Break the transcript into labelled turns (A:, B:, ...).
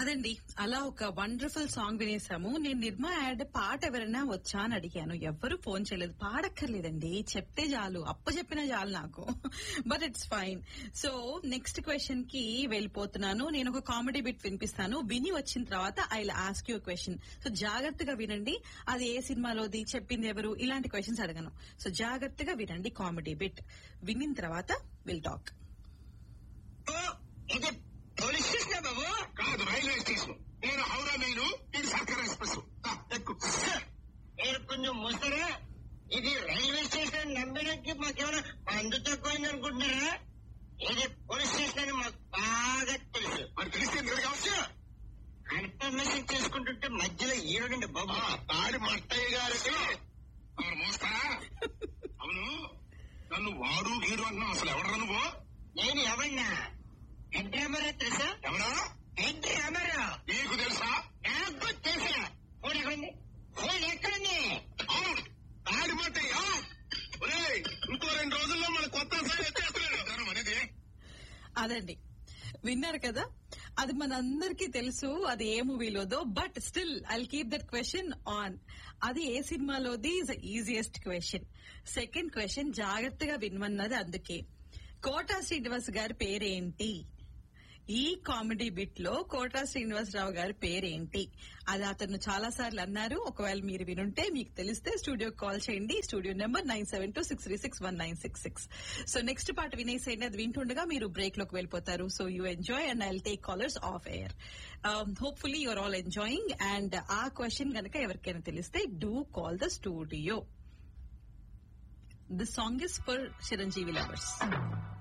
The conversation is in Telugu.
A: అదండి అలా ఒక వండర్ఫుల్ సాంగ్ వినేసాము నేను నిర్మా యాడ్ పాట ఎవరైనా వచ్చా అని అడిగాను ఎవ్వరు ఫోన్ చేయలేదు పాడక్కర్లేదండి చెప్తే చాలు అప్ప చెప్పినా చాలు నాకు but it's fine so next question కి వెళ్ళిపోతున్నాను నేను ఒక కామెడీ బిట్ వినిపిస్తాను విని వచ్చిన తర్వాత I ask you question so జాగ్రత్తగా వినండి అది ఏ సినిమాలోది చెప్పింది ఎవరు ఇలాంటి క్వశ్చన్స్ అడగను సో జాగ్రత్తగా వినండి కామెడీ బిట్ వినిన తర్వాత విల్ టాక్
B: ఇది పోలీస్ స్టేషన్ బాబు
C: కాదు రైల్వే స్టేషన్ నేను హౌరా మెయిన్ ఇది సర్కార్ ఎక్స్ప్రెస్ దా, ఎక్కు
B: మీరు కొంచెం ముసరా ఇది రైల్వే స్టేషన్ నమ్మడానికి మాకేమైనా మందు తక్కువైంది అనుకుంటున్నారా ఇది పోలీస్ స్టేషన్ అని మాకు బాగా తెలుసు
C: మరి తెలిస్తే ఎందుకు కావచ్చు
B: కన్ఫర్మేషన్ చేసుకుంటుంటే మధ్యలో ఈరుడండి బాబు
C: తాడి మట్టయ్య గారికి ఎవరు మోస్తారా అవును నన్ను వాడు వీడు అంటున్నావు అసలు ఎవడరా నువ్వు
B: నేను ఎవరినా ఎన్టీ రామారావు తెలుసా
C: ఎవరా
B: ఎన్టీ రామారావు
C: నీకు తెలుసా
B: నాకు తెలుసా ఫోన్ ఎక్కడుంది ఫోన్ ఎక్కడుంది
C: అవును తాడి మట్టయ్య ఒరేయ్, ఇంకో రెండు రోజుల్లో మన కొత్త సారి వచ్చేస్తున్నాడు అనేది
A: అదండి విన్నారు కదా అది మనందరికీ తెలుసు అది ఏ మూవీలోదో but still I keep that question on అది ఏ సినిమాలోది is easiest question second question జాగ్రత్తగా వినమన్నది అందుకే కోటా శ్రీనివాస్ గారి పేరేంటి ఈ కామెడీ బిట్ లో కోటా శ్రీనివాసరావు గారి పేరేంటి అది అతను చాలా సార్లు అన్నారు ఒకవేళ మీరు వినుంటే మీకు తెలిస్తే స్టూడియో కాల్ చేయండి studio number nine seven two six three six one nine six six so next పాట వినేసేయండి అది వింటుండగా మీరు బ్రేక్ లోకి వెళ్ళిపోతారు so you enjoy and I take callers off air hopefully you're all enjoying and ఆ క్వశ్చన్ గనక ఎవరికైనా తెలిస్తే do call the studio the song is for Chiranjeevi lovers